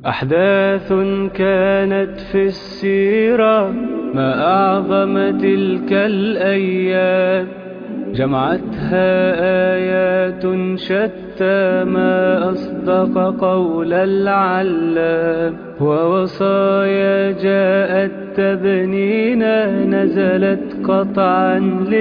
أحداث كانت في السيرة ما أعظم تلك الأيام جمعتها آيات شتى ما أصدق قول العلام ووصايا جاءت تبنينا نزلت قطعا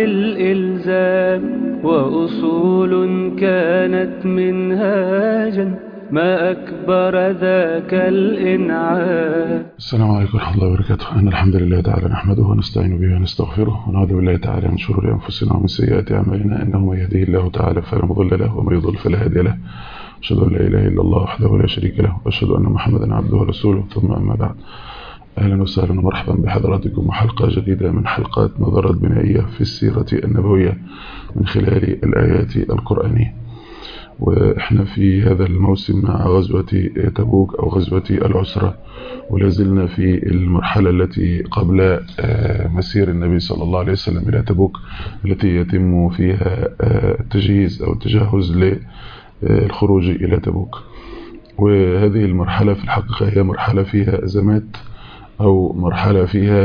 للإلزام وأصول كانت منهاجا ما أكبر ذاك الإنعام السلام عليكم ورحمة الله وبركاته أن الحمد لله تعالى نحمده ونستعين به ونستغفره ونعوذ بالله تعالى من شرور أنفسنا ومن سيئات أعمالنا إنه من يهديه الله تعالى فلا مضل له ومن يضل فلا هادي له أشهد أن لا إله إلا الله وحده لا شريك له وأشهد أن محمدا عبده ورسوله ثم أما بعد أهلا وسهلا ومرحبا بحضراتكم وحلقة جديدة من حلقات نظرات بنائية في السيرة النبوية من خلال الآيات القرآنية وإحنا في هذا الموسم مع غزوة تبوك أو غزوة العسرة ولازلنا في المرحلة التي قبل مسير النبي صلى الله عليه وسلم إلى تبوك التي يتم فيها التجهيز أو التجهز للخروج إلى تبوك وهذه المرحلة في الحقيقة هي مرحلة فيها أزمات أو مرحلة فيها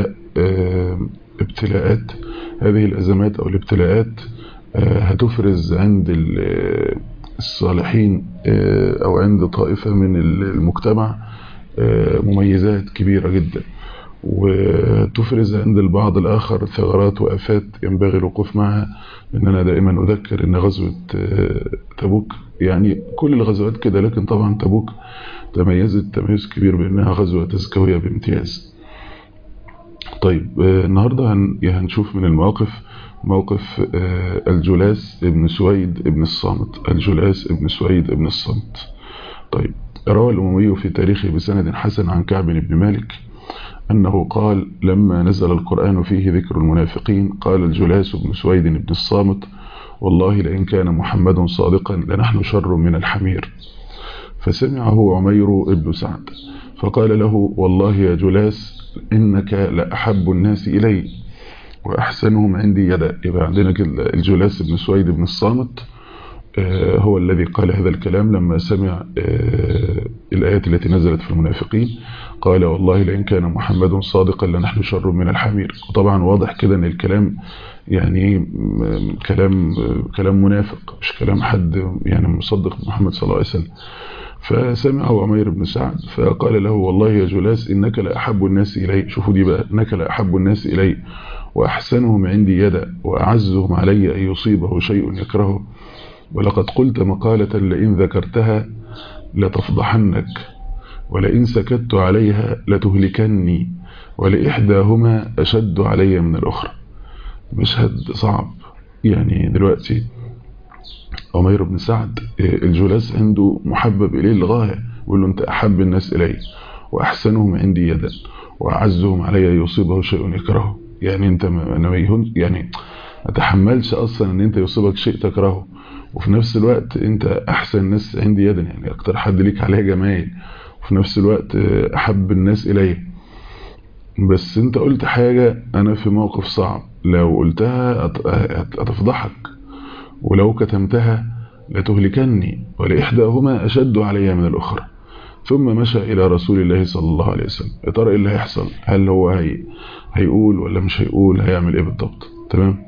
ابتلاءات هذه الأزمات أو الابتلاءات هتفرز عند الصالحين أو عند طائفة من المجتمع مميزات كبيرة جدا وتفرز عند البعض الآخر ثغرات وآفات ينبغي الوقوف معها لأننا دائما أذكر أن غزوة تبوك يعني كل الغزوات كده لكن طبعا تبوك تميزت تميز كبير بأنها غزوة تزكوية بامتياز طيب النهاردة هنشوف من المواقف موقف الجلاس ابن سويد ابن الصامت الجلاس ابن سويد ابن الصامت طيب روى الأموي في تاريخه بسند حسن عن كعب بن مالك أنه قال لما نزل القرآن فيه ذكر المنافقين قال الجلاس بن سويد بن الصامت والله لئن كان محمد صادقا لنحن شر من الحمير فسمعه عمير بن سعد فقال له والله يا جلاس إنك لأحب الناس إلي وأحسنهم عندي يدا يبقى عندنا الجلاس بن سويد بن الصامت هو الذي قال هذا الكلام لما سمع الآيات التي نزلت في المنافقين قال والله لئن كان محمد صادقا لنحن شر من الحمير وطبعا واضح كده ان الكلام يعني كلام كلام منافق مش كلام حد يعني مصدق محمد صلى الله عليه وسلم فسمعه عمير بن سعد فقال له والله يا جلاس إنك لأحب الناس إلي شوفوا دي بقى إنك لأحب الناس إلي وأحسنهم عندي يدا وأعزهم علي أن يصيبه شيء يكرهه ولقد قلت مقالة لئن ذكرتها لتفضحنك ولئن سكت عليها لتهلكني ولإحداهما أشد علي من الأخرى مشهد صعب يعني دلوقتي عمير بن سعد الجلاس عنده محبب إليه للغاية يقول له أنت أحب الناس إلي وأحسنهم عندي يدا وأعزهم علي يصيبه شيء يكرهه يعني أنت ما يعني ما تحملش أصلا أن أنت يصيبك شيء تكرهه وفي نفس الوقت أنت أحسن الناس عندي يدا يعني أكتر حد ليك عليه جمايل وفي نفس الوقت أحب الناس إلي بس أنت قلت حاجة أنا في موقف صعب لو قلتها هتفضحك ولو كتمتها لتهلكني ولإحداهما أشد علي من الأخرى ثم مشى إلى رسول الله صلى الله عليه وسلم يا ترى إيه اللي هيحصل هل هو هي هيقول ولا مش هيقول هيعمل إيه بالضبط تمام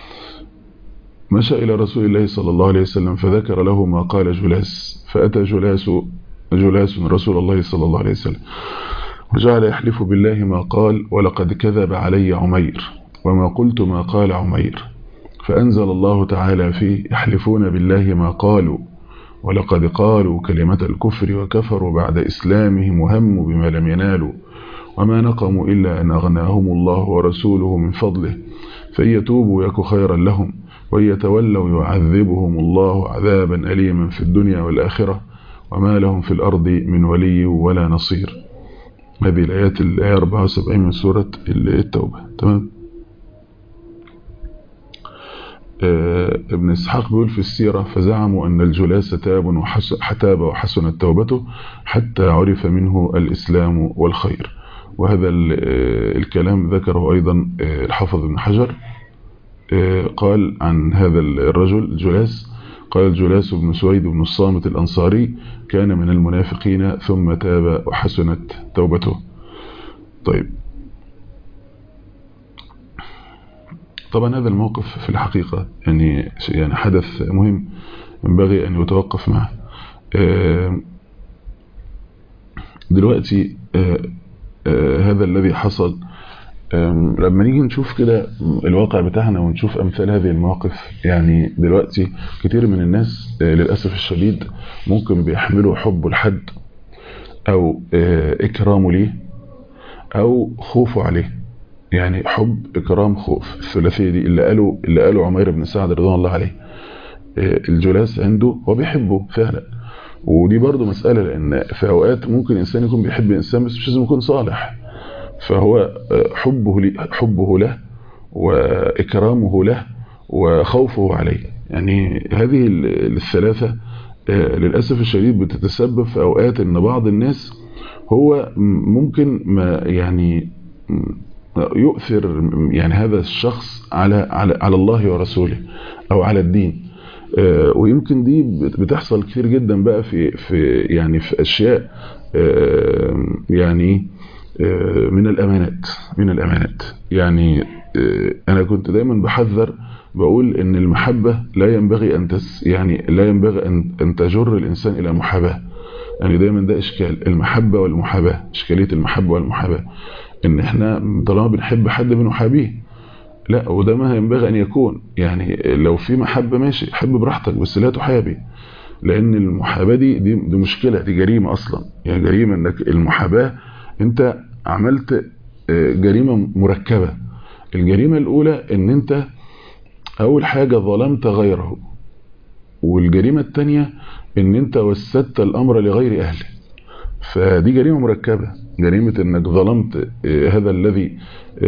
مشى إلى رسول الله صلى الله عليه وسلم فذكر له ما قال جلاس فأتى جلاس جلاس من رسول الله صلى الله عليه وسلم وجعل يحلف بالله ما قال ولقد كذب علي عمير وما قلت ما قال عمير فأنزل الله تعالى فيه يحلفون بالله ما قالوا ولقد قالوا كلمة الكفر وكفروا بعد إسلامهم وهموا بما لم ينالوا وما نقموا إلا أن أغناهم الله ورسوله من فضله فإن يتوبوا يك خيرا لهم وإن يتولوا يعذبهم الله عذابا أليما في الدنيا والآخرة وما لهم في الأرض من ولي ولا نصير هذه الآيات الآية 74 من سورة التوبة تمام ابن إسحاق بيقول في السيرة فزعموا أن الجلاس تاب وحتاب وحسنت توبته حتى عرف منه الإسلام والخير وهذا الكلام ذكره أيضا الحافظ ابن حجر قال عن هذا الرجل الجلاس قال الجلاس بن سويد بن الصامت الأنصاري كان من المنافقين ثم تاب وحسنت توبته طيب طبعا هذا الموقف في الحقيقة يعني يعني حدث مهم ينبغي أن يتوقف معه دلوقتي هذا الذي حصل لما نيجي نشوف كده الواقع بتاعنا ونشوف أمثال هذه المواقف يعني دلوقتي كتير من الناس للأسف الشديد ممكن بيحملوا حبه لحد أو إكرامه ليه أو خوفه عليه يعني حب إكرام خوف الثلاثية دي اللي قالوا اللي قالوا عمير بن سعد رضوان الله عليه الجلاس عنده هو بيحبه فعلا ودي برضو مسألة لأن في أوقات ممكن إنسان يكون بيحب إنسان بس مش لازم يكون صالح فهو حبه حبه له وإكرامه له وخوفه عليه يعني هذه الثلاثة للأسف الشديد بتتسبب في أوقات أن بعض الناس هو ممكن ما يعني يؤثر يعني هذا الشخص على على على الله ورسوله أو على الدين ويمكن دي بتحصل كتير جدا بقى في في يعني في أشياء يعني من الأمانات من الأمانات يعني أنا كنت دايما بحذر بقول إن المحبة لا ينبغي أن تس يعني لا ينبغي أن أن تجر الإنسان إلى محاباة يعني دايما ده إشكال المحبة والمحاباة إشكالية المحبة والمحاباة إن إحنا طالما بنحب حد بنحابيه لا وده ما ينبغي أن يكون يعني لو في محبة ماشي حب براحتك بس لا تحابي لأن المحاباة دي, دي دي مشكلة دي جريمة أصلا يعني جريمة إنك المحاباة أنت عملت جريمة مركبة الجريمة الأولى إن أنت أول حاجة ظلمت غيره والجريمة الثانية إن أنت وسدت الأمر لغير أهله فدي جريمة مركبة جريمة انك ظلمت هذا الذي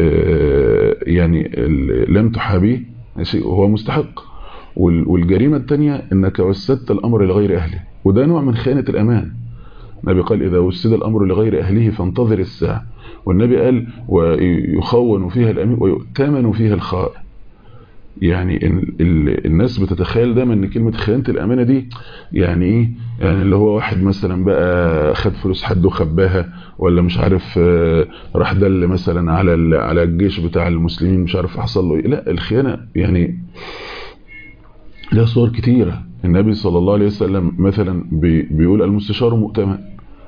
يعني لم تحابيه وهو مستحق والجريمة الثانية انك وسدت الامر لغير اهله وده نوع من خيانة الامان النبي قال اذا وسد الامر لغير اهله فانتظر الساعة والنبي قال ويخون فيها الامين ويؤتمن فيها الخائن يعني الناس بتتخيل دايما ان كلمة خيانة الامانة دي يعني ايه يعني اللي هو واحد مثلا بقى خد فلوس حد وخباها ولا مش عارف راح دل مثلا على على الجيش بتاع المسلمين مش عارف حصل له ايه لا الخيانة يعني لها صور كتيرة النبي صلى الله عليه وسلم مثلا بيقول المستشار مؤتمن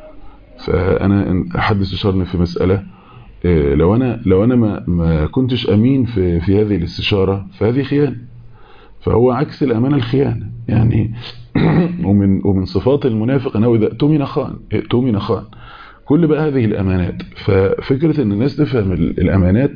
فانا حد استشارني في مسألة لو انا لو انا ما, ما كنتش امين في في هذه الاستشاره فهذه خيانه فهو عكس الامانه الخيانه يعني ومن ومن صفات المنافق انه اذا اؤتمن خان اؤتمن خان كل بقى هذه الامانات ففكره ان الناس تفهم الامانات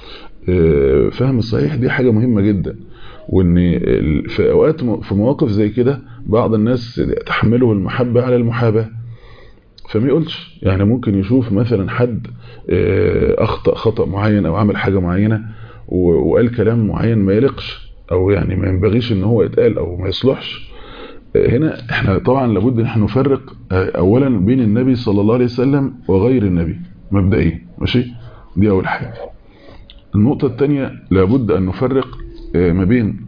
فهم الصحيح دي حاجه مهمه جدا وان في اوقات في مواقف زي كده بعض الناس تحمله المحبه على المحاباه فما يقولش يعني ممكن يشوف مثلا حد اخطأ خطأ معين او عمل حاجة معينة وقال كلام معين ما يلقش او يعني ما ينبغيش ان هو يتقال او ما يصلحش هنا احنا طبعا لابد ان احنا نفرق اولا بين النبي صلى الله عليه وسلم وغير النبي مبدئيا ماشي دي اول حاجة النقطة الثانية لابد ان نفرق ما بين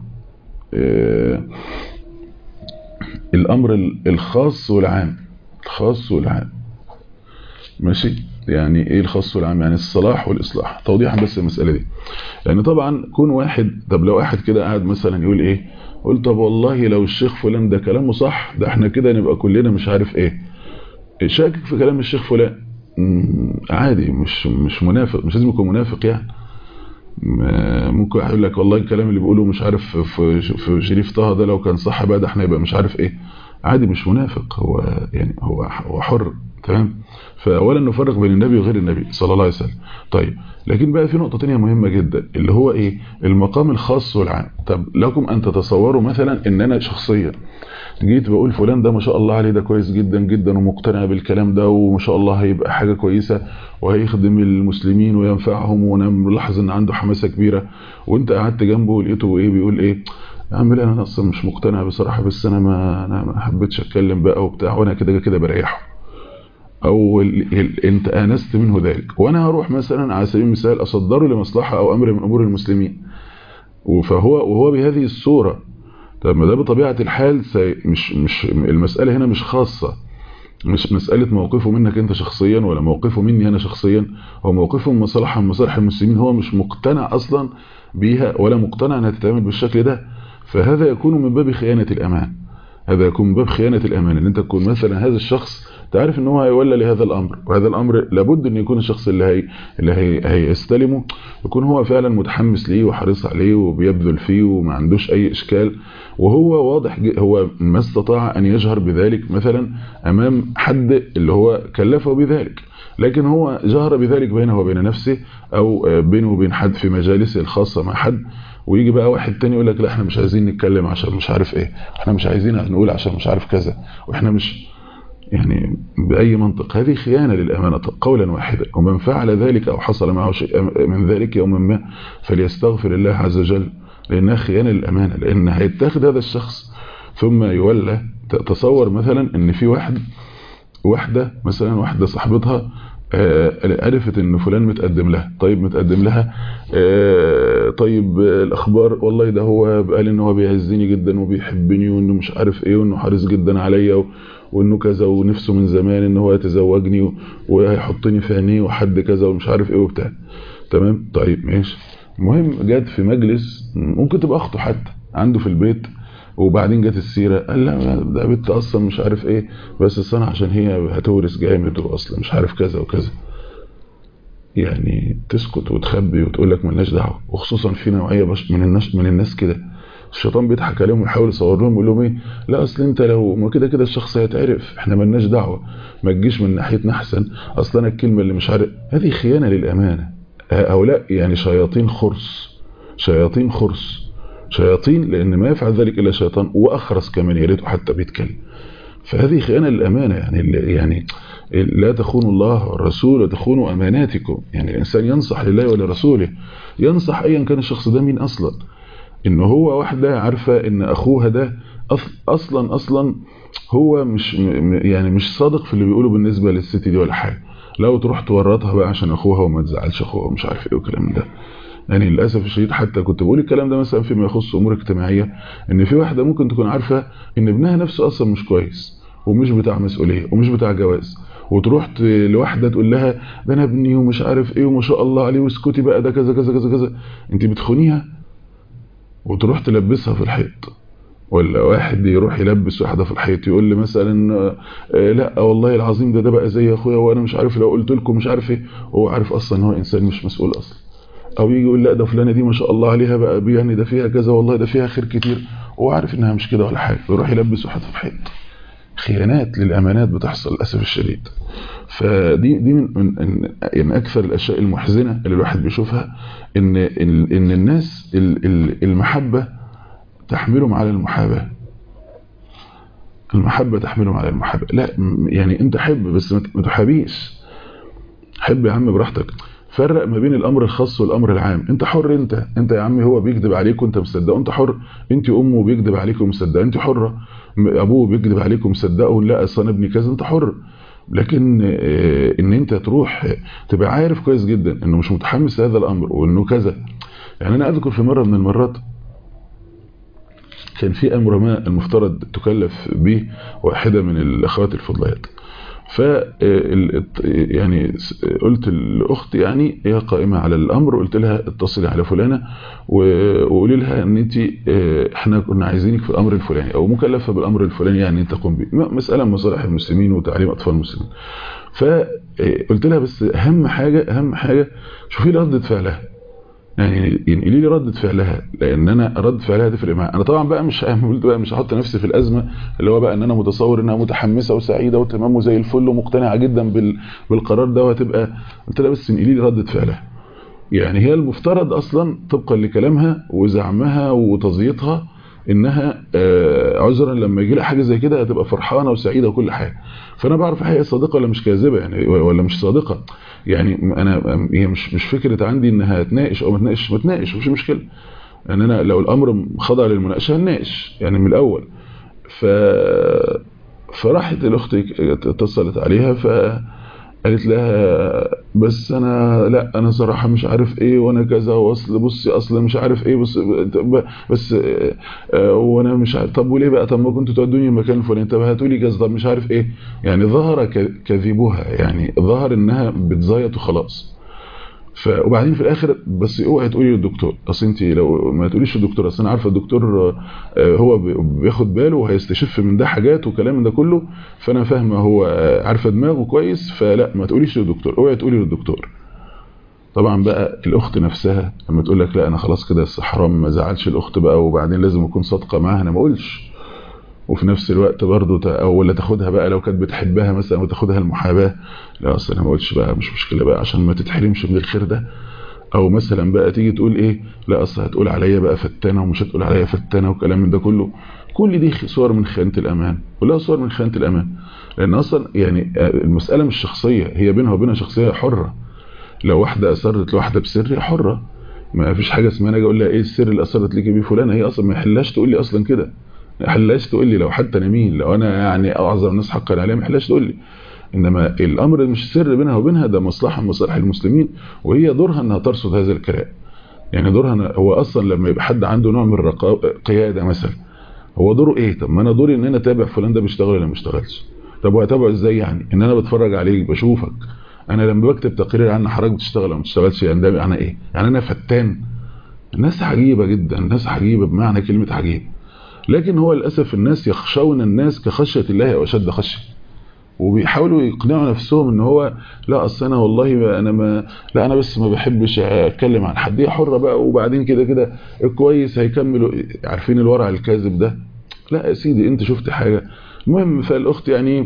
الامر الخاص والعام الخاص والعام ماشي يعني ايه الخاص والعام يعني الصلاح والاصلاح توضيحا بس المساله دي يعني طبعا كون واحد طب لو واحد كده قاعد مثلا يقول ايه قول طب والله لو الشيخ فلان ده كلامه صح ده احنا كده نبقى كلنا مش عارف ايه شاكك في كلام الشيخ فلان عادي مش مش منافق مش لازم يكون منافق يعني ممكن يقول لك والله الكلام اللي بيقوله مش عارف في, في شريف طه ده لو كان صح بقى ده احنا يبقى مش عارف ايه عادي مش منافق هو يعني هو هو حر تمام فاولا نفرق بين النبي وغير النبي صلى الله عليه وسلم طيب لكن بقى في نقطه ثانيه مهمه جدا اللي هو ايه المقام الخاص والعام طب لكم ان تتصوروا مثلا ان انا شخصيا جيت بقول فلان ده ما شاء الله عليه ده كويس جدا جدا ومقتنع بالكلام ده وما شاء الله هيبقى حاجه كويسه وهيخدم المسلمين وينفعهم وانا ملاحظ ان عنده حماسه كبيره وانت قعدت جنبه ولقيته ايه بيقول ايه يا عم انا اصلا مش مقتنع بصراحه بس انا ما انا ما حبيتش اتكلم بقى وبتاع وانا كده كده بريحه او ال ال انت انست منه ذلك وانا هروح مثلا على سبيل المثال اصدره لمصلحه او امر من امور المسلمين فهو وهو بهذه الصوره طب ما ده بطبيعه الحال سي... مش مش المساله هنا مش خاصه مش مسألة موقفه منك انت شخصيا ولا موقفه مني انا شخصيا هو موقفه من مصالح من مصالح المسلمين هو مش مقتنع اصلا بيها ولا مقتنع انها تتعمل بالشكل ده فهذا يكون من باب خيانة الامان هذا يكون من باب خيانة الامان ان انت تكون مثلا هذا الشخص تعرف ان هو هيولى لهذا الامر وهذا الامر لابد ان يكون الشخص اللي هي اللي هي هيستلمه يكون هو فعلا متحمس ليه وحريص عليه وبيبذل فيه وما عندوش اي اشكال وهو واضح هو ما استطاع ان يجهر بذلك مثلا امام حد اللي هو كلفه بذلك لكن هو جهر بذلك بينه وبين نفسه او بينه وبين حد في مجالسه الخاصه مع حد ويجي بقى واحد تاني يقول لك لا احنا مش عايزين نتكلم عشان مش عارف ايه احنا مش عايزين نقول عشان مش عارف كذا واحنا مش يعني بأي منطق هذه خيانة للأمانة قولا واحدا ومن فعل ذلك أو حصل معه شيء من ذلك يوما ما فليستغفر الله عز وجل لأنها خيانة للأمانة لأن هيتاخد هذا الشخص ثم يولى تصور مثلا ان في واحد واحدة مثلا واحدة صاحبتها عرفت ان فلان متقدم لها طيب متقدم لها طيب الاخبار والله ده هو قال ان هو بيعزني جدا وبيحبني وانه مش عارف ايه وانه حريص جدا عليا وانه كذا ونفسه من زمان ان هو يتزوجني وهيحطني في عينيه وحد كذا ومش عارف ايه وبتاع تمام طيب ماشي المهم جت في مجلس ممكن تبقى اخته حتى عنده في البيت وبعدين جت السيره قال لا ده بنت اصلا مش عارف ايه بس الصنع عشان هي هتورث جامد واصلا مش عارف كذا وكذا يعني تسكت وتخبي وتقول لك ملناش دعوه وخصوصا في نوعيه بش من الناس من الناس كده الشيطان بيضحك عليهم ويحاول يصور لهم يقول لهم ايه لا اصل انت لو ما كده كده الشخص هيتعرف احنا ملناش دعوه ما تجيش من ناحيتنا احسن اصل انا الكلمه اللي مش عارف هذه خيانه للامانه هؤلاء يعني شياطين خرس شياطين خرس شياطين لان ما يفعل ذلك الا شيطان واخرس كمان يا ريته حتى بيتكلم فهذه خيانه للامانه يعني يعني لا تخونوا الله والرسول وتخونوا اماناتكم يعني الانسان ينصح لله ولرسوله ينصح ايا كان الشخص ده مين اصلا ان هو واحده عارفه ان اخوها ده اصلا اصلا هو مش يعني مش صادق في اللي بيقوله بالنسبه للست دي ولا حاجه لو تروح تورطها بقى عشان اخوها وما تزعلش اخوها ومش عارف ايه والكلام ده يعني للاسف الشديد حتى كنت بقول الكلام ده مثلا فيما يخص امور اجتماعيه ان في واحده ممكن تكون عارفه ان ابنها نفسه اصلا مش كويس ومش بتاع مسؤوليه ومش بتاع جواز وتروح لواحده تقول لها ده انا ابني ومش عارف ايه وما شاء الله عليه واسكتي بقى ده كذا كذا كذا كذا انت بتخونيها وتروح تلبسها في الحيط ولا واحد يروح يلبس واحدة في الحيط يقول لي مثلا آه لا والله العظيم ده ده بقى زي اخويا وانا مش عارف لو قلت لكم مش عارف ايه هو عارف اصلا ان هو انسان مش مسؤول اصلا او يجي يقول لا ده فلانه دي ما شاء الله عليها بقى يعني ده فيها كذا والله ده فيها خير كتير هو عارف انها مش كده ولا حاجه يروح يلبس واحد في الحيط خيانات للامانات بتحصل للاسف الشديد فدي دي من من يعني اكثر الاشياء المحزنه اللي الواحد بيشوفها ان ان الناس المحبه تحملهم على المحاباه المحبه تحملهم على المحاباه لا يعني انت حب بس ما تحابيش حب يا عم براحتك فرق ما بين الامر الخاص والامر العام انت حر انت انت يا عمي هو بيكذب عليك وانت مصدقه انت حر انت امه بيكذب عليك ومصدقه انت حره ابوه بيكذب عليك ومصدقه لا اصل انا ابني كذا انت حر لكن ان انت تروح تبقى عارف كويس جدا انه مش متحمس لهذا الامر وانه كذا يعني انا اذكر في مره من المرات كان في امر ما المفترض تكلف به واحده من الاخوات الفضليات ف يعني قلت لاختي يعني هي قائمه على الامر قلت لها اتصلي على فلانه وقولي لها ان انت احنا كنا عايزينك في الامر الفلاني او مكلفه بالامر الفلاني يعني انت تقوم به مساله من مصالح المسلمين وتعليم اطفال المسلمين فقلت لها بس اهم حاجه اهم حاجه شوفي رده فعلها يعني ينقلي لي ردة فعلها لان انا رد فعلها تفرق معايا انا طبعا بقى مش قلت بقى مش هحط نفسي في الازمه اللي هو بقى ان انا متصور انها متحمسه وسعيده وتمام وزي الفل ومقتنعه جدا بال... بالقرار ده وهتبقى قلت لها بس انقلي لي ردة فعلها يعني هي المفترض اصلا طبقا لكلامها وزعمها وتزييطها انها عذرا لما يجي لها حاجه زي كده هتبقى فرحانه وسعيده وكل حاجه فانا بعرف هي صادقه ولا مش كاذبه يعني ولا مش صادقه يعني انا هي مش مش فكره عندي انها تناقش او ما تناقش ما تناقش مش مشكله ان يعني انا لو الامر خضع للمناقشه هنناقش يعني من الاول ف فراحت الاخت اتصلت عليها ف قالت لها بس انا لا انا صراحة مش عارف ايه وانا كذا واصل بصي اصل مش عارف ايه بص بس آه وانا مش عارف طب وليه بقى طب ما كنتوا تودوني المكان الفلاني طب هاتوا لي كذا طب مش عارف ايه يعني ظهر كذبها يعني ظهر انها بتزيط وخلاص ف وبعدين في الاخر بس اوعي تقولي للدكتور اصل انت لو ما تقوليش للدكتور اصل انا عارفه الدكتور هو بياخد باله وهيستشف من ده حاجات وكلام من ده كله فانا فاهمه هو عارفه دماغه كويس فلا ما تقوليش للدكتور اوعي تقولي للدكتور طبعا بقى الاخت نفسها لما تقول لك لا انا خلاص كده حرام ما زعلش الاخت بقى وبعدين لازم اكون صادقه معاها انا ما اقولش وفي نفس الوقت برضه او ولا تاخدها بقى لو كانت بتحبها مثلا وتاخدها المحاباه لا اصل انا ما قلتش بقى مش مشكله بقى عشان ما تتحرمش من الخير ده او مثلا بقى تيجي تقول ايه لا اصل هتقول عليا بقى فتانه ومش هتقول عليا فتانه وكلام من ده كله كل دي صور من خيانه الامان كلها صور من خيانه الامان لان اصلا يعني المساله مش شخصيه هي بينها وبينها شخصيه حره لو واحده اصرت لواحده بسر هي حره ما فيش حاجه اسمها انا اجي اقول لها ايه السر اللي اصرت ليكي بيه فلانه هي اصلا ما يحلاش تقول لي اصلا كده ما يحلاش تقول لي لو حتى انا مين لو انا يعني اعظم الناس حقا عليها ما يحلاش تقول لي انما الامر مش سر بينها وبينها ده مصلحه من مصالح المسلمين وهي دورها انها ترصد هذا الكلام يعني دورها هو اصلا لما يبقى حد عنده نوع من القياده مثلا هو دوره ايه طب ما انا دوري ان انا اتابع فلان ده بيشتغل ولا ما بيشتغلش طب وهتابعه ازاي يعني ان انا بتفرج عليك بشوفك انا لما بكتب تقرير عن حضرتك بتشتغل ولا ما بتشتغلش يعني ده معنى ايه يعني انا فتان الناس عجيبه جدا الناس عجيبه بمعنى كلمه عجيب لكن هو للاسف الناس يخشون الناس كخشيه الله او اشد خشيه وبيحاولوا يقنعوا نفسهم ان هو لا اصل انا والله انا ما لا انا بس ما بحبش اتكلم عن حد هي حره بقى وبعدين كده كده كويس هيكملوا عارفين الورع الكاذب ده لا يا سيدي انت شفت حاجه المهم فالاخت يعني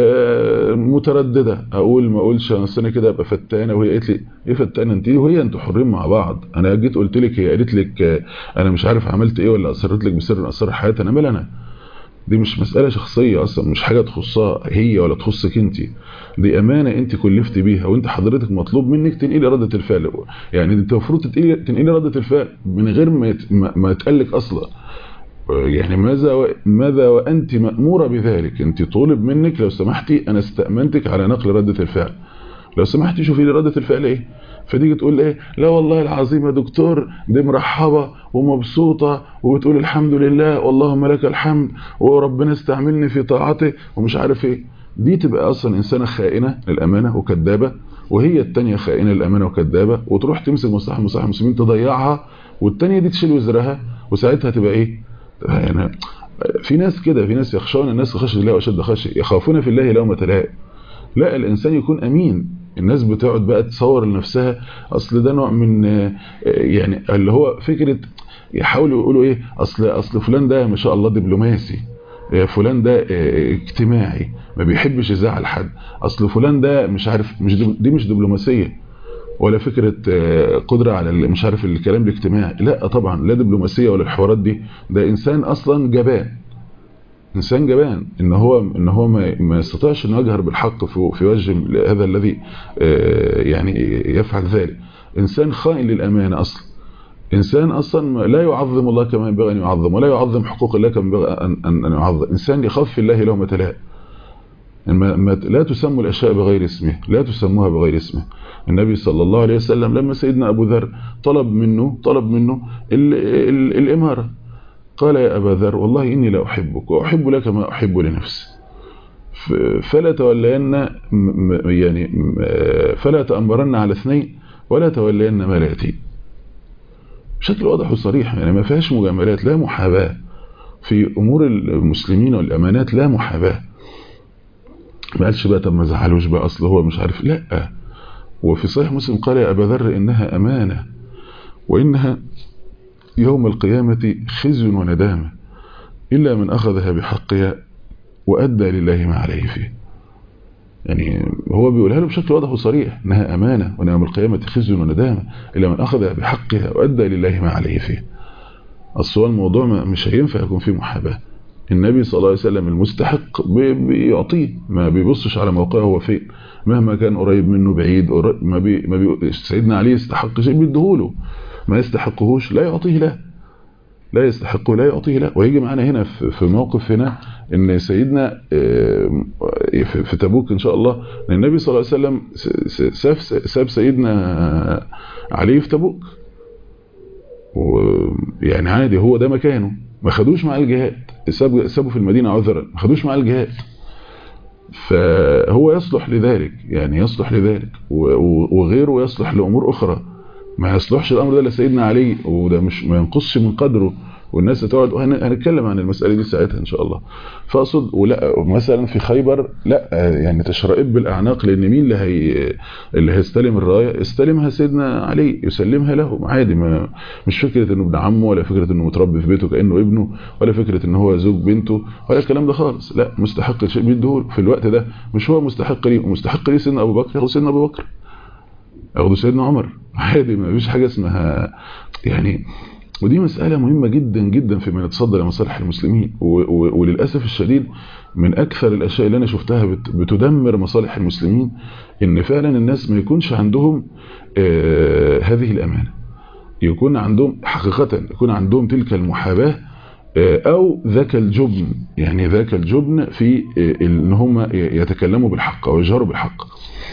متردده اقول ما اقولش اصل انا كده ابقى فتانه وهي قالت لي ايه فتانه انت وهي انتوا حرين مع بعض انا جيت قلت لك هي قالت لك انا مش عارف عملت ايه ولا اصرت لك بسر من اسرار حياتي انا مال انا دي مش مسألة شخصية أصلا مش حاجة تخصها هي ولا تخصك أنت دي أمانة أنت كلفت بيها وأنت حضرتك مطلوب منك تنقلي ردة الفعل يعني أنت المفروض تنقلي ردة الفعل من غير ما ما تقلك أصلا يعني ماذا و... ماذا وأنت مأمورة بذلك أنت طولب منك لو سمحتي أنا استأمنتك على نقل ردة الفعل لو سمحتي شوفي لي ردة الفعل إيه فتيجي تقول ايه لا والله العظيم يا دكتور دي مرحبة ومبسوطة وبتقول الحمد لله واللهم لك الحمد وربنا استعملني في طاعته ومش عارف ايه دي تبقى اصلا انسانة خائنة للامانة وكذابة وهي التانية خائنة للامانة وكذابة وتروح تمسك مصلحة مصلحة المسلمين تضيعها والتانية دي تشيل وزرها وساعتها تبقى ايه يعني في ناس كده في ناس يخشون الناس خشية الله واشد خشية يخافون في الله لومة لائم لا الانسان يكون امين الناس بتقعد بقى تصور لنفسها اصل ده نوع من يعني اللي هو فكرة يحاولوا يقولوا ايه اصل اصل فلان ده ما شاء الله دبلوماسي فلان ده اجتماعي ما بيحبش يزعل حد اصل فلان ده مش عارف مش دي مش دبلوماسيه ولا فكرة قدرة على مش عارف الكلام الاجتماعي لا طبعا لا دبلوماسية ولا الحوارات دي ده انسان اصلا جبان انسان جبان ان هو ان هو ما يستطيعش انه يجهر بالحق في في وجه هذا الذي يعني يفعل ذلك انسان خائن للامانه اصلا انسان اصلا لا يعظم الله كما ينبغي ان يعظم ولا يعظم حقوق الله كما ينبغي ان ان يعظم انسان يخاف في الله لومه لائم لا تسموا الاشياء بغير اسمه لا تسموها بغير اسمه النبي صلى الله عليه وسلم لما سيدنا ابو ذر طلب منه طلب منه ال ال الاماره قال يا أبا ذر والله إني لا أحبك وأحب لك ما أحب لنفسي فلا تولين يعني فلا تأمرن على اثنين ولا تولين ما لا يأتي بشكل واضح وصريح يعني ما فيهاش مجاملات لا محاباة في أمور المسلمين والأمانات لا محاباة ما قالش بقى طب ما زعلوش بقى أصل هو مش عارف لا وفي صحيح مسلم قال يا أبا ذر إنها أمانة وإنها يوم القيامة خزي وندامة إلا من أخذها بحقها وأدى لله ما عليه فيه يعني هو بيقولها له بشكل واضح وصريح إنها أمانة وإن يوم القيامة خزي وندامة إلا من أخذها بحقها وأدى لله ما عليه فيه أصل الموضوع مش هينفع يكون فيه محاباة النبي صلى الله عليه وسلم المستحق بيعطيه ما بيبصش على موقعه هو فين مهما كان قريب منه بعيد ما بي ما بي سيدنا علي يستحق شيء بيديهوله ما يستحقهوش لا يعطيه له لا يستحقه لا يعطيه لا ويجي معانا هنا في موقف هنا ان سيدنا في تبوك ان شاء الله ان النبي صلى الله عليه وسلم ساب سيدنا علي في تبوك ويعني عادي هو ده مكانه ما خدوش معاه الجهاد سابوا سابوا في المدينة عذرا ما خدوش معاه الجهاد فهو يصلح لذلك يعني يصلح لذلك وغيره يصلح لأمور أخرى ما يصلحش الأمر ده لسيدنا علي وده مش ما ينقصش من قدره والناس هتقعد هنتكلم عن المسألة دي ساعتها إن شاء الله فأقصد ولا مثلا في خيبر لا يعني تشرئب بالأعناق لأن مين اللي هي اللي هيستلم الراية استلمها سيدنا علي يسلمها له عادي ما مش فكرة إنه ابن عمه ولا فكرة إنه متربي في بيته كأنه ابنه ولا فكرة إن هو زوج بنته ولا الكلام ده خالص لا مستحق الشيء بيديه في الوقت ده مش هو مستحق ليه ومستحق ليه سيدنا أبو بكر ياخد سيدنا أبو بكر ياخده سيدنا عمر عادي ما فيش حاجة اسمها يعني ودي مسألة مهمة جدا جدا في من يتصدى لمصالح المسلمين وللأسف الشديد من أكثر الأشياء اللي أنا شفتها بتدمر مصالح المسلمين إن فعلا الناس ما يكونش عندهم آه هذه الأمانة يكون عندهم حقيقة يكون عندهم تلك المحاباة آه أو ذاك الجبن يعني ذاك الجبن في آه إن هم يتكلموا بالحق أو يجهروا بالحق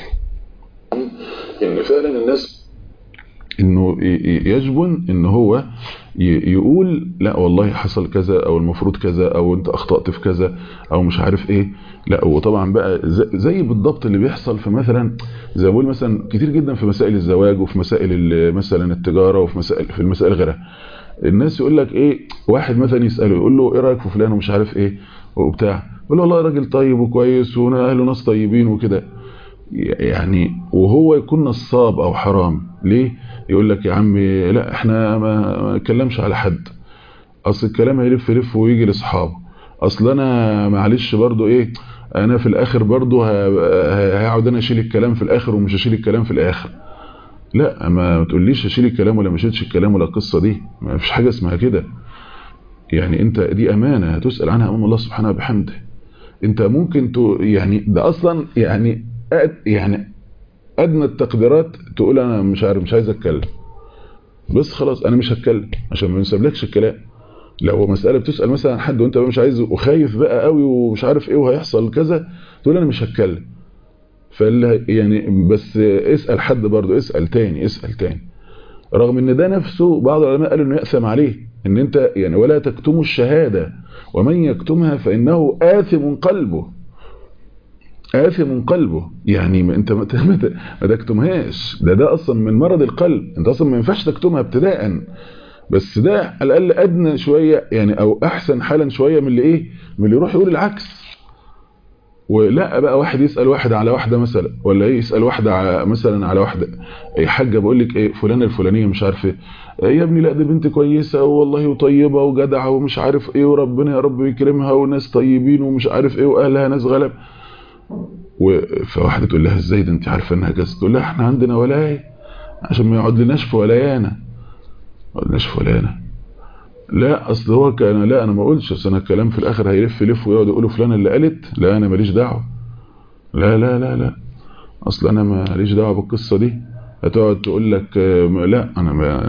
إن فعلا الناس انه يجبن ان هو يقول لا والله حصل كذا او المفروض كذا او انت اخطأت في كذا او مش عارف ايه لا وطبعا بقى زي بالضبط اللي بيحصل في مثلا زي ما بقول مثلا كتير جدا في مسائل الزواج وفي مسائل مثلا التجارة وفي مسائل في المسائل غيرها الناس يقول لك ايه واحد مثلا يسأله يقول له ايه رايك في فلان ومش عارف ايه وبتاع يقول له والله راجل طيب وكويس واهله ناس طيبين وكده يعني وهو يكون نصاب او حرام ليه يقول لك يا عمي لا احنا ما نتكلمش على حد اصل الكلام هيلف يلف ويجي لاصحابه اصل انا معلش برضو ايه انا في الاخر برضو هقعد انا اشيل الكلام في الاخر ومش هشيل الكلام في الاخر لا ما تقوليش اشيل الكلام ولا ما اشيلش الكلام ولا القصه دي ما فيش حاجه اسمها كده يعني انت دي امانه هتسال عنها امام الله سبحانه وبحمده انت ممكن تو يعني ده اصلا يعني يعني ادنى التقديرات تقول انا مش عارف مش عايز اتكلم بس خلاص انا مش هتكلم عشان ما نسيبلكش الكلام لو مسألة بتسأل مثلا عن حد وانت مش عايز وخايف بقى قوي ومش عارف ايه وهيحصل كذا تقول انا مش هتكلم فاللي يعني بس اسأل حد برضه اسأل تاني اسأل تاني رغم ان ده نفسه بعض العلماء قالوا انه يأثم عليه ان انت يعني ولا تكتموا الشهادة ومن يكتمها فانه آثم قلبه آثم قلبه يعني ما انت ما تكتمهاش ده ده اصلا من مرض القلب انت اصلا ما ينفعش تكتمها ابتداء بس ده على الاقل ادنى شويه يعني او احسن حالا شويه من اللي ايه من اللي يروح يقول العكس ولا بقى واحد يسال واحد على واحده مثلا ولا ايه يسال واحده على مثلا على واحده اي حاجه بقول لك ايه فلانه الفلانيه مش عارف ايه يا ابني لا دي بنت كويسه والله وطيبه وجدعه ومش عارف ايه وربنا يا رب يكرمها وناس طيبين ومش عارف ايه واهلها ناس غلب فواحده تقول لها ازاي ده انت عارفه انها كذا تقول لها احنا عندنا ولايه عشان ما يقعد لناش في ولايانا ما يقعدناش في ولايانا لا اصل هو كان لا انا ما اقولش اصل انا الكلام في الاخر هيلف يلف ويقعد يقولوا فلان اللي قالت لا انا ماليش دعوه لا لا لا لا اصل انا ماليش دعوه بالقصه دي هتقعد تقول لك لا انا ما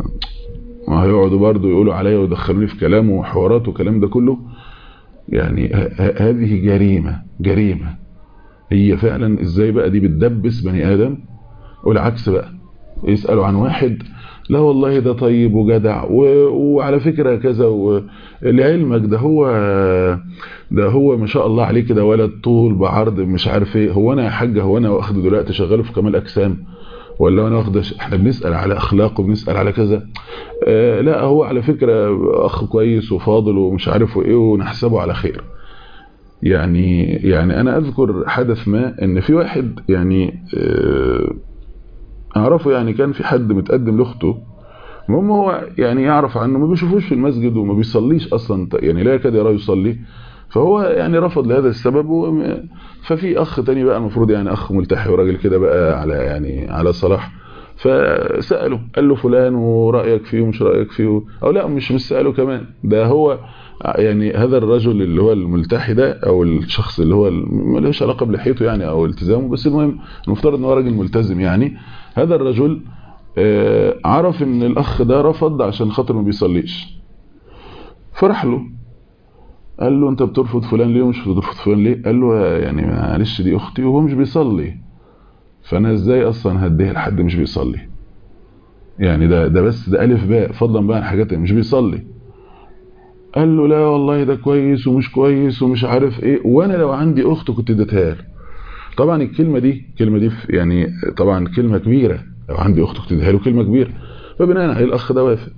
ما هيقعدوا برضه يقولوا عليا ويدخلوني في كلام وحوارات والكلام ده كله يعني هذه جريمه جريمه هي فعلا ازاي بقى دي بتدبس بني ادم والعكس بقى يسالوا عن واحد لا والله ده طيب وجدع و... وعلى فكرة كذا و... لعلمك ده هو ده هو ما شاء الله عليه كده ولد طول بعرض مش عارف ايه هو انا يا حاجة هو انا واخده دلوقتي شغاله في كمال اجسام ولا انا واخده احنا بنسأل على اخلاقه وبنسأل على كذا آه لا هو على فكرة اخ كويس وفاضل ومش عارف ايه ونحسبه على خير يعني يعني انا اذكر حدث ما ان في واحد يعني آه اعرفه يعني كان في حد متقدم لاخته المهم هو يعني يعرف عنه ما بيشوفوش في المسجد وما بيصليش اصلا يعني لا يكاد يراه يصلي فهو يعني رفض لهذا السبب و... ففي اخ تاني بقى المفروض يعني اخ ملتحي وراجل كده بقى على يعني على صلاح فساله قال له فلان ورايك فيه ومش رايك فيه او لا مش مش ساله كمان ده هو يعني هذا الرجل اللي هو الملتحي ده او الشخص اللي هو ما لهش علاقه بلحيته يعني او التزامه بس المهم المفترض ان هو راجل ملتزم يعني هذا الرجل عرف ان الاخ ده رفض عشان خاطر ما بيصليش فرح له قال له انت بترفض فلان ليه ومش بترفض فلان ليه قال له يعني معلش دي اختي وهو مش بيصلي فانا ازاي اصلا هديها لحد مش بيصلي يعني ده ده بس ده الف باء فضلا بقى عن حاجات مش بيصلي قال له لا والله ده كويس ومش كويس ومش عارف ايه وانا لو عندي اخت كنت اديتها له طبعا الكلمه دي الكلمه دي يعني طبعا كلمه كبيره لو عندي اخت كنت اديها له كلمه كبيره فبناء عليه الاخ ده وافق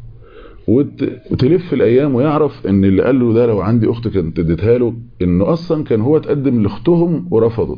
وتلف الايام ويعرف ان اللي قال له ده لو عندي اخت كنت اديتها له انه اصلا كان هو تقدم لاختهم ورفضت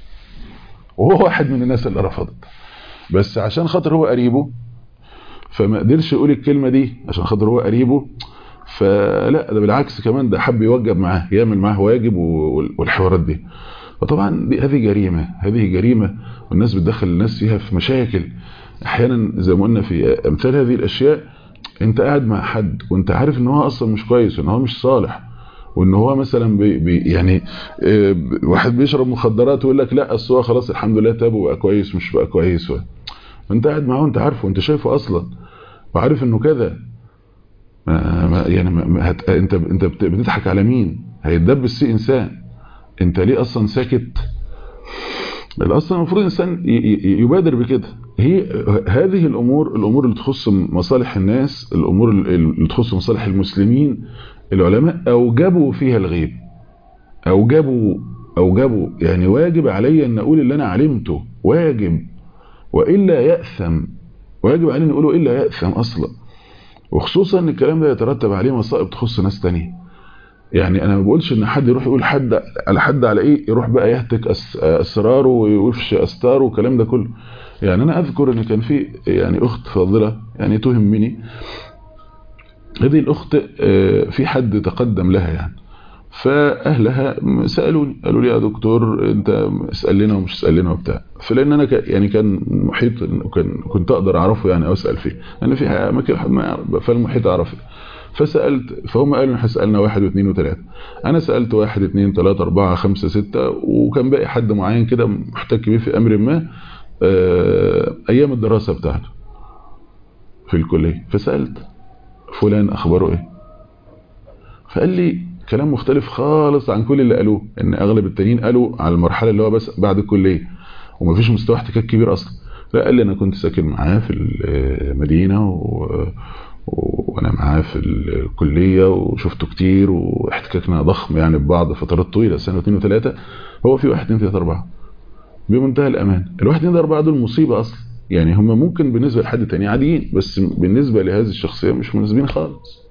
وهو واحد من الناس اللي رفضت بس عشان خاطر هو قريبه فما قدرش يقول الكلمه دي عشان خاطر هو قريبه فلا ده بالعكس كمان ده حب يوجب معاه يعمل معاه واجب والحوارات دي فطبعا دي هذه جريمه هذه جريمه والناس بتدخل الناس فيها في مشاكل احيانا زي ما قلنا في امثال هذه الاشياء انت قاعد مع حد وانت عارف ان هو اصلا مش كويس وان هو مش صالح وان هو مثلا بي بي يعني اه واحد بيشرب مخدرات ويقول لك لا اصل هو خلاص الحمد لله تاب وبقى كويس مش بقى كويس و... انت قاعد معاه وانت عارفه وانت شايفه اصلا وعارف انه كذا ما ما يعني ما هت... انت انت بتضحك على مين هيتدبس سي انسان انت ليه اصلا ساكت اصلا المفروض الانسان يبادر بكده هي هذه الامور الامور اللي تخص مصالح الناس الامور اللي تخص مصالح المسلمين العلماء اوجبوا فيها الغيب اوجبوا اوجبوا يعني واجب علي ان اقول اللي انا علمته واجب والا ياثم واجب علي ان اقوله الا ياثم اصلا وخصوصا ان الكلام ده يترتب عليه مصائب تخص ناس تانية يعني انا ما بقولش ان حد يروح يقول حد على حد على ايه يروح بقى يهتك اسراره ويفشي استاره والكلام ده كله يعني انا اذكر ان كان في يعني اخت فاضله يعني تهمني هذه الاخت في حد تقدم لها يعني فاهلها سالوني قالوا لي يا دكتور انت اسال لنا ومش اسال لنا وبتاع فلان انا يعني كان محيط كان كنت اقدر اعرفه يعني او اسال فيه انا في اماكن حد ما يعرف فالمحيط اعرفه فسالت فهم قالوا احنا سالنا واحد واثنين وثلاثه انا سالت واحد اثنين ثلاثه اربعه خمسه سته وكان باقي حد معين كده محتك بيه في امر ما ايام الدراسه بتاعته في الكليه فسالت فلان اخباره ايه فقال لي كلام مختلف خالص عن كل اللي قالوه ان اغلب التانيين قالوا على المرحله اللي هو بس بعد الكليه ومفيش مستوى احتكاك كبير اصلا لا قال لي انا كنت ساكن معاه في المدينه و... وانا معاه في الكليه وشفته كتير واحتكاكنا ضخم يعني ببعض فترات طويله سنه واثنين وثلاثه هو في واحد اثنين ثلاثه اربعه بمنتهى الامان الواحد اثنين اربعه دول مصيبه اصلا يعني هم ممكن بالنسبه لحد تاني عاديين بس بالنسبه لهذه الشخصيه مش مناسبين خالص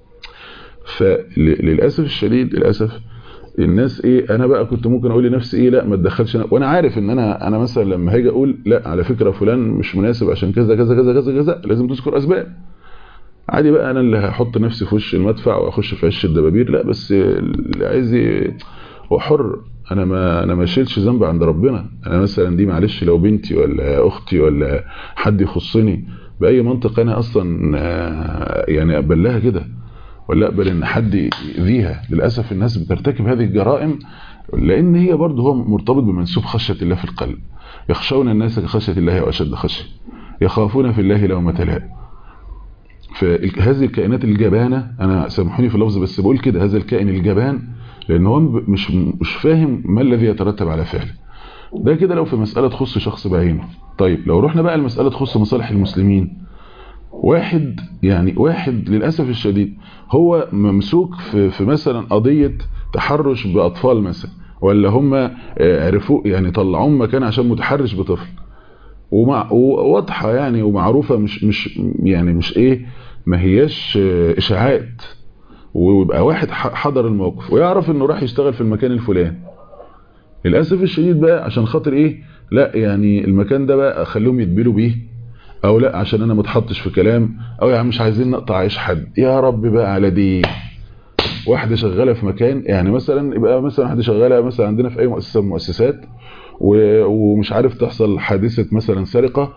فللاسف الشديد للاسف الناس ايه انا بقى كنت ممكن اقول لنفسي ايه لا ما تدخلش وانا عارف ان انا انا مثلا لما هاجي اقول لا على فكره فلان مش مناسب عشان كذا كذا كذا كذا كذا لازم تذكر اسباب عادي بقى انا اللي هحط نفسي في وش المدفع واخش في عش الدبابير لا بس اللي عايز هو حر انا ما انا ما شيلش ذنب عند ربنا انا مثلا دي معلش لو بنتي ولا اختي ولا حد يخصني باي منطق انا اصلا يعني اقبل لها كده ولا اقبل ان حد يأذيها للاسف الناس بترتكب هذه الجرائم لان هي برضه هو مرتبط بمنسوب خشيه الله في القلب يخشون الناس كخشيه الله واشد خشيه يخافون في الله لومة لائم فهذه الكائنات الجبانه انا سامحوني في اللفظ بس بقول كده هذا الكائن الجبان لان هو مش مش فاهم ما الذي يترتب على فعله ده كده لو في مساله تخص شخص بعينه طيب لو رحنا بقى المساله تخص مصالح المسلمين واحد يعني واحد للاسف الشديد هو ممسوك في, في مثلا قضيه تحرش باطفال مثلا ولا هم عرفوا يعني طلعوه مكان عشان متحرش بطفل ومع واضحه يعني ومعروفه مش مش يعني مش ايه ما هياش اشاعات ويبقى واحد حضر الموقف ويعرف انه راح يشتغل في المكان الفلاني للاسف الشديد بقى عشان خاطر ايه لا يعني المكان ده بقى اخليهم يتبلوا بيه او لا عشان انا متحطش في كلام او يعني مش عايزين نقطع عيش حد يا رب بقى على دي واحده شغاله في مكان يعني مثلا يبقى مثلا واحده شغاله مثلا عندنا في اي مؤسسه من المؤسسات ومش عارف تحصل حادثه مثلا سرقه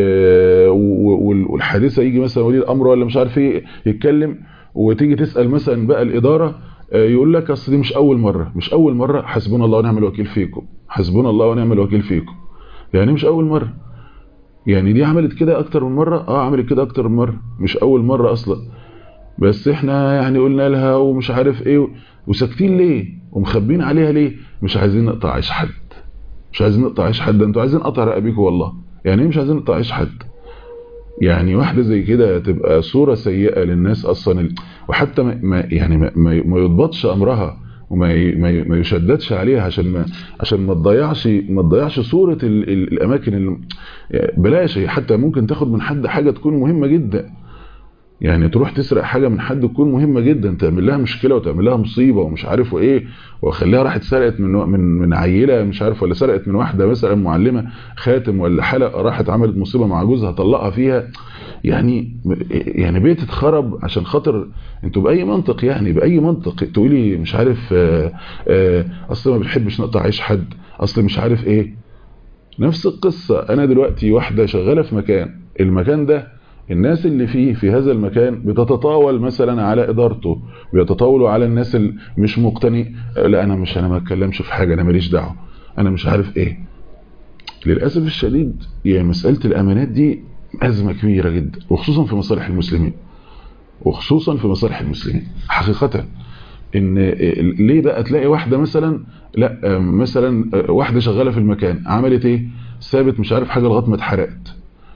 والحادثه يجي مثلا ولي الامر ولا مش عارف ايه يتكلم وتيجي تسال مثلا بقى الاداره يقول لك اصل دي مش اول مره مش اول مره حسبنا الله ونعم الوكيل فيكم حسبنا الله ونعم الوكيل فيكم يعني مش اول مره يعني دي عملت كده اكتر من مره اه عملت كده اكتر من مره مش اول مره اصلا بس احنا يعني قلنا لها ومش عارف ايه وساكتين ليه ومخبين عليها ليه مش عايزين نقطع عيش حد مش عايزين نقطع عيش حد انتوا عايزين نقطع رقبيكم والله يعني ايه مش عايزين نقطع عيش حد يعني واحدة زي كده تبقى صورة سيئة للناس أصلا ال... وحتى ما يعني ما, ما يضبطش أمرها وما ي... ما, ما يشددش عليها عشان ما عشان ما تضيعش ما تضيعش صورة ال... ال... الأماكن اللي بلاش حتى ممكن تاخد من حد حاجة تكون مهمة جدا يعني تروح تسرق حاجة من حد تكون مهمة جدا تعمل لها مشكلة وتعمل لها مصيبة ومش عارف ايه وخليها راحت سرقت من من من عيلة مش عارف ولا سرقت من واحدة مثلا معلمة خاتم ولا حلقة راحت عملت مصيبة مع جوزها طلقها فيها يعني يعني بيت اتخرب عشان خاطر انتوا بأي منطق يعني بأي منطق تقولي مش عارف اصل ما بنحبش نقطع عيش حد اصل مش عارف ايه نفس القصة انا دلوقتي واحدة شغالة في مكان المكان ده الناس اللي فيه في هذا المكان بتتطاول مثلا على ادارته بيتطاولوا على الناس اللي مش مقتني لا انا مش انا ما اتكلمش في حاجه انا ماليش دعوه انا مش عارف ايه للاسف الشديد يعني مساله الامانات دي ازمه كبيره جدا وخصوصا في مصالح المسلمين وخصوصا في مصالح المسلمين حقيقه ان ليه بقى تلاقي واحده مثلا لا مثلا واحده شغاله في المكان عملت ايه سابت مش عارف حاجه لغايه ما اتحرقت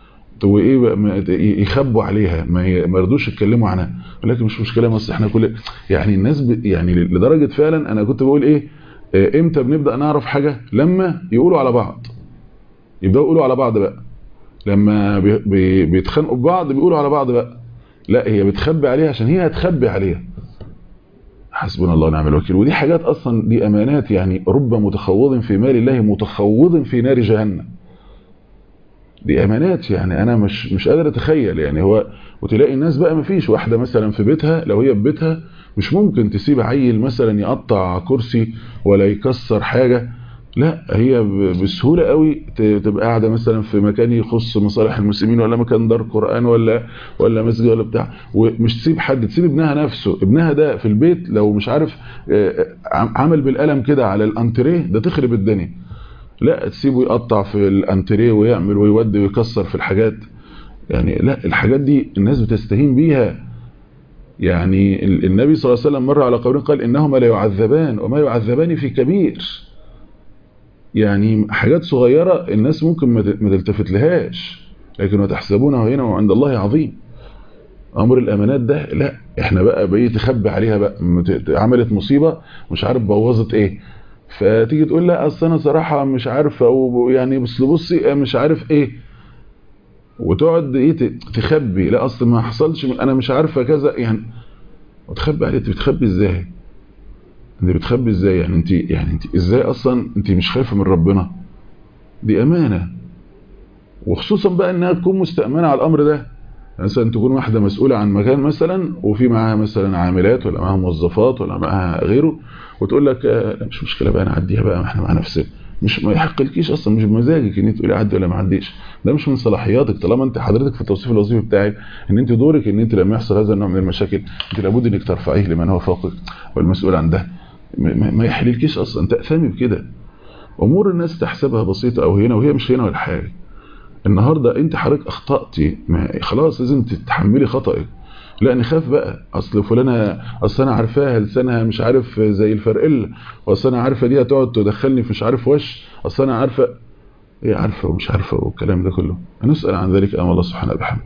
وايه يخبوا عليها ما يرضوش يتكلموا عنها ولكن مش مشكله بس احنا كل يعني الناس ب... يعني لدرجه فعلا انا كنت بقول ايه امتى بنبدا نعرف حاجه لما يقولوا على بعض يبداوا يقولوا على بعض بقى لما بي... بي... بيتخانقوا ببعض بيقولوا على بعض بقى لا هي بتخبي عليها عشان هي هتخبي عليها حسبنا الله ونعم الوكيل ودي حاجات اصلا دي امانات يعني رب متخوض في مال الله متخوض في نار جهنم دي امانات يعني انا مش مش قادر اتخيل يعني هو وتلاقي الناس بقى ما فيش واحده مثلا في بيتها لو هي في بيتها مش ممكن تسيب عيل مثلا يقطع كرسي ولا يكسر حاجه لا هي بسهوله قوي تبقى قاعده مثلا في مكان يخص مصالح المسلمين ولا مكان دار قران ولا ولا مسجد ولا بتاع ومش تسيب حد تسيب ابنها نفسه ابنها ده في البيت لو مش عارف عمل بالقلم كده على الانتريه ده تخرب الدنيا لا تسيبه يقطع في الانتريه ويعمل ويودي ويكسر في الحاجات يعني لا الحاجات دي الناس بتستهين بيها يعني النبي صلى الله عليه وسلم مر على قول قال إنهما لا يعذبان وما يعذبان في كبير يعني حاجات صغيرة الناس ممكن ما تلتفت لهاش لكن وتحسبونه هنا وعند الله عظيم امر الامانات ده لا احنا بقى بقيت تخبي عليها بقى عملت مصيبة مش عارف بوظت ايه فتيجي تقول لا اصل انا صراحه مش عارفه او يعني بس بصي مش عارف ايه وتقعد ايه تخبي لا اصل ما حصلش انا مش عارفه كذا يعني وتخبي عليه انت بتخبي ازاي انت بتخبي ازاي يعني انت يعني انت ازاي اصلا انت مش خايفه من ربنا دي امانه وخصوصا بقى انها تكون مستأمنه على الامر ده مثلا تكون واحده مسؤوله عن مكان مثلا وفي معاها مثلا عاملات ولا معاها موظفات ولا معاها غيره وتقول لك لا مش مشكله بقى نعديها بقى ما احنا مع نفسنا مش ما يحقلكيش اصلا مش بمزاجك ان انت تقولي عدي ولا ما عديش ده مش من صلاحياتك طالما انت حضرتك في التوصيف الوظيفي بتاعك ان انت دورك ان انت لما يحصل هذا النوع من المشاكل انت لابد انك ترفعيه لمن هو فوقك والمسؤول عن ده ما يحللكيش اصلا تأثمي بكده امور الناس تحسبها بسيطه او هنا وهي مش هنا ولا حاجه النهارده انت حضرتك اخطاتي خلاص لازم تتحملي خطأك لا نخاف بقى اصل فلانه اصل انا عارفاها لسانها مش عارف زي الفرقله واصل انا عارفه دي هتقعد تدخلني في مش عارف وش اصل انا عارفه ايه عارفه ومش عارفه والكلام ده كله هنسال عن ذلك امام الله سبحانه وبحمده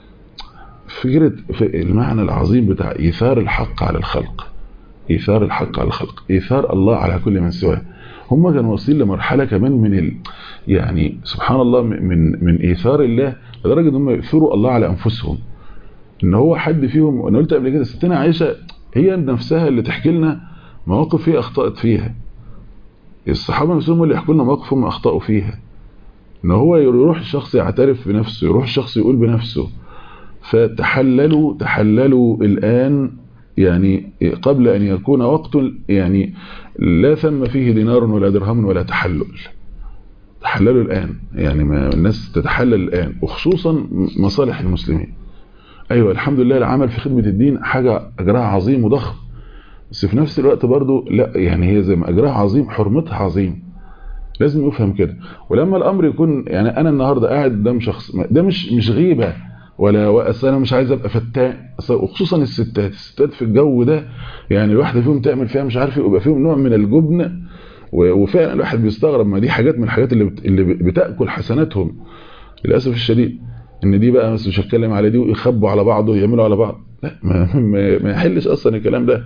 فكره في المعنى العظيم بتاع ايثار الحق على الخلق ايثار الحق على الخلق ايثار الله على كل من سواه هم كانوا واصلين لمرحله كمان من ال... يعني سبحان الله من من ايثار الله لدرجه ان هم يؤثروا الله على انفسهم ان هو حد فيهم وانا قلت قبل كده ستنا عائشه هي نفسها اللي تحكي لنا مواقف هي اخطات فيها الصحابه نفسهم اللي يحكوا لنا مواقف هم اخطاوا فيها ان هو يروح الشخص يعترف بنفسه يروح الشخص يقول بنفسه فتحللوا تحللوا الان يعني قبل ان يكون وقت يعني لا ثم فيه دينار ولا درهم ولا تحلل تحللوا الان يعني ما الناس تتحلل الان وخصوصا مصالح المسلمين ايوه الحمد لله العمل في خدمة الدين حاجة اجرها عظيم وضخم بس في نفس الوقت برضو لا يعني هي زي ما اجرها عظيم حرمتها عظيم لازم يفهم كده ولما الامر يكون يعني انا النهاردة قاعد قدام شخص ده مش مش غيبة ولا اصل انا مش عايز ابقى فتان وخصوصا الستات الستات في الجو ده يعني الواحده فيهم تعمل فيها مش عارف يبقى فيهم نوع من الجبن وفعلا الواحد بيستغرب ما دي حاجات من الحاجات اللي اللي بتاكل حسناتهم للاسف الشديد ان دي بقى مش هتكلم على دي ويخبوا على بعض ويعملوا على بعض لا ما, ما يحلش اصلا الكلام ده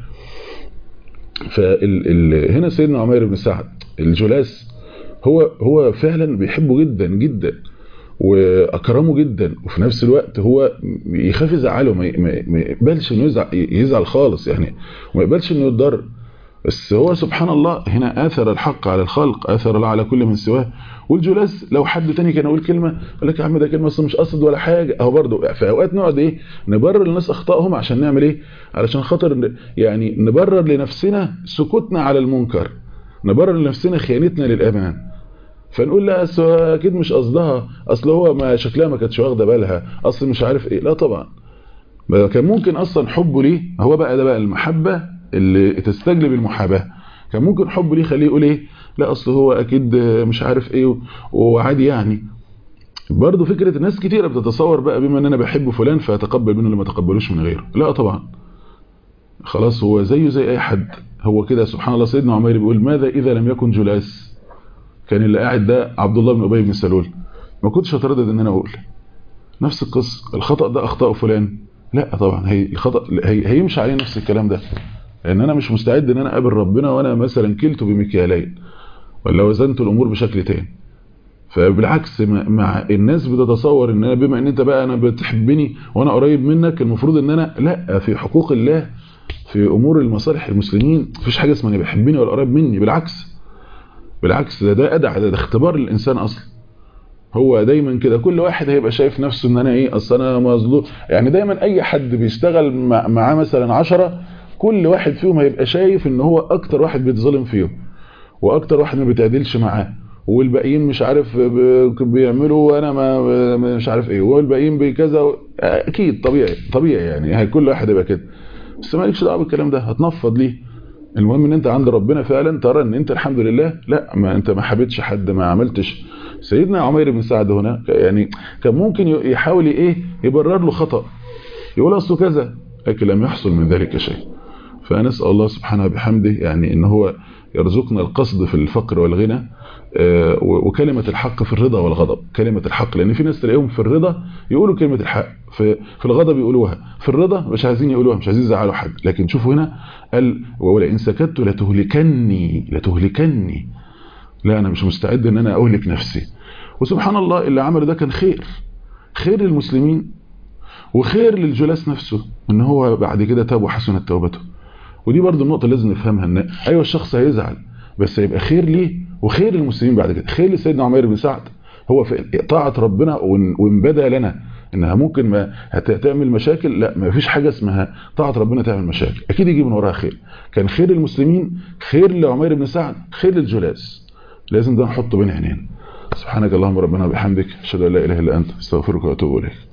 فال هنا سيدنا عمير بن سعد الجلاس هو هو فعلا بيحبه جدا جدا واكرمه جدا وفي نفس الوقت هو يخاف يزعله ما يقبلش انه يزعل, يزعل خالص يعني وما يقبلش انه يتضر بس هو سبحان الله هنا اثر الحق على الخلق اثر الله على كل من سواه والجلاس لو حد تاني كان يقول كلمه يقول لك يا عم ده كلمه اصلا مش قصد ولا حاجه اهو برضه في اوقات نقعد ايه نبرر للناس اخطائهم عشان نعمل ايه علشان خاطر يعني نبرر لنفسنا سكوتنا على المنكر نبرر لنفسنا خيانتنا للامان فنقول لا اصل اكيد مش قصدها اصل هو ما شكلها ما كانتش واخده بالها اصل مش عارف ايه لا طبعا كان ممكن اصلا حبه ليه هو بقى ده بقى المحبه اللي تستجلب المحاباه كان ممكن حبه ليه يخليه يقول ايه لا اصل هو اكيد مش عارف ايه وعادي يعني برضه فكره ناس كتيره بتتصور بقى بما ان انا بحب فلان فاتقبل منه اللي ما تقبلوش من غيره لا طبعا خلاص هو زيه زي اي حد هو كده سبحان الله سيدنا عمير بيقول ماذا اذا لم يكن جلاس كان اللي قاعد ده عبد الله بن ابي بن سلول ما كنتش هتردد ان انا اقول نفس القصه الخطا ده اخطاء فلان لا طبعا هي الخطا هي هيمشي عليه نفس الكلام ده لان انا مش مستعد ان انا اقابل ربنا وانا مثلا كلته بمكيالين ولا وزنت الامور بشكل تاني فبالعكس مع الناس بتتصور ان انا بما ان انت بقى انا بتحبني وانا قريب منك المفروض ان انا لا في حقوق الله في امور المصالح المسلمين مفيش حاجه اسمها بيحبني ولا قريب مني بالعكس بالعكس ده ده ادعى ده, ده اختبار للانسان اصلا هو دايما كده كل واحد هيبقى شايف نفسه ان انا ايه اصل انا مظلوم يعني دايما اي حد بيشتغل معاه مثلا عشرة كل واحد فيهم هيبقى شايف ان هو اكتر واحد بيتظلم فيهم واكتر واحد ما بيتعدلش معاه والباقيين مش عارف بيعملوا وانا ما مش عارف ايه والباقيين بكذا اكيد طبيعي طبيعي يعني كل واحد يبقى كده بس مالكش دعوه بالكلام ده هتنفض ليه المهم ان انت عند ربنا فعلا ترى ان انت الحمد لله لا ما انت ما حبيتش حد ما عملتش سيدنا عمير بن سعد هنا يعني كان ممكن يحاول ايه يبرر له خطأ يقول اصله كذا لكن لم يحصل من ذلك شيء فنسأل الله سبحانه وبحمده يعني ان هو يرزقنا القصد في الفقر والغنى وكلمة الحق في الرضا والغضب كلمة الحق لأن في ناس تلاقيهم في الرضا يقولوا كلمة الحق في, في الغضب يقولوها في الرضا مش عايزين يقولوها مش عايزين يزعلوا حد لكن شوفوا هنا قال ولئن سكت لتهلكني لتهلكني لا أنا مش مستعد أن أنا أهلك نفسي وسبحان الله اللي عمله ده كان خير خير للمسلمين وخير للجلاس نفسه ان هو بعد كده تاب وحسنت توبته ودي برضو النقطة اللي لازم نفهمها ان ايوه الشخص هيزعل بس هيبقى خير ليه وخير للمسلمين بعد كده خير لسيدنا عمير بن سعد هو في طاعة ربنا وان بدا لنا انها ممكن ما هتعمل مشاكل لا ما فيش حاجة اسمها طاعة ربنا تعمل مشاكل اكيد يجي من وراها خير كان خير للمسلمين خير لعمير بن سعد خير للجلاس لازم ده نحطه بين عينينا سبحانك اللهم ربنا وبحمدك اشهد ان لا اله الا انت استغفرك واتوب اليك